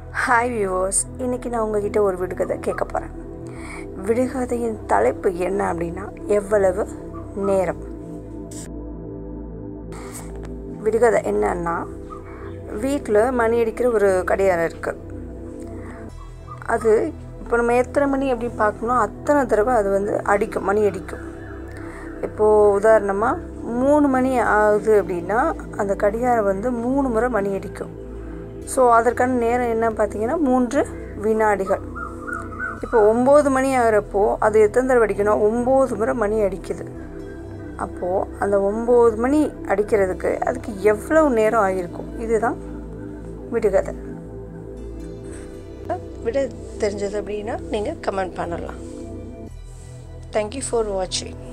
hi viewers இன்றைக்கி நான் உங்ககிட்ட ஒரு விடுகதை கேட்க போகிறேன் விடுகதையின் தலைப்பு என்ன அப்படின்னா எவ்வளவு நேரம் விடுகதை என்னன்னா வீட்டில் மணி அடிக்கிற ஒரு கடிகாரம் இருக்குது அது இப்போ நம்ம எத்தனை மணி அப்படி பார்க்கணும் அத்தனை தடவை அது வந்து அடிக்கும் மணி அடிக்கும் இப்போது உதாரணமாக மூணு மணி ஆகுது அப்படின்னா அந்த கடிகாரம் வந்து மூணு முறை மணி அடிக்கும் ஸோ அதற்கான நேரம் என்ன பார்த்தீங்கன்னா மூன்று வினாடிகள் இப்போ ஒம்பது மணி ஆகிறப்போ அது எத்தனை தடவை அடிக்கணும் ஒம்பது முறை மணி அடிக்குது அப்போது அந்த ஒம்பது மணி அடிக்கிறதுக்கு அதுக்கு எவ்வளவு நேரம் ஆகியிருக்கும் இதுதான் விடுகதை விட தெரிஞ்சது அப்படின்னா நீங்கள் கமெண்ட் பண்ணலாம் தேங்க்யூ ஃபார் வாட்சிங்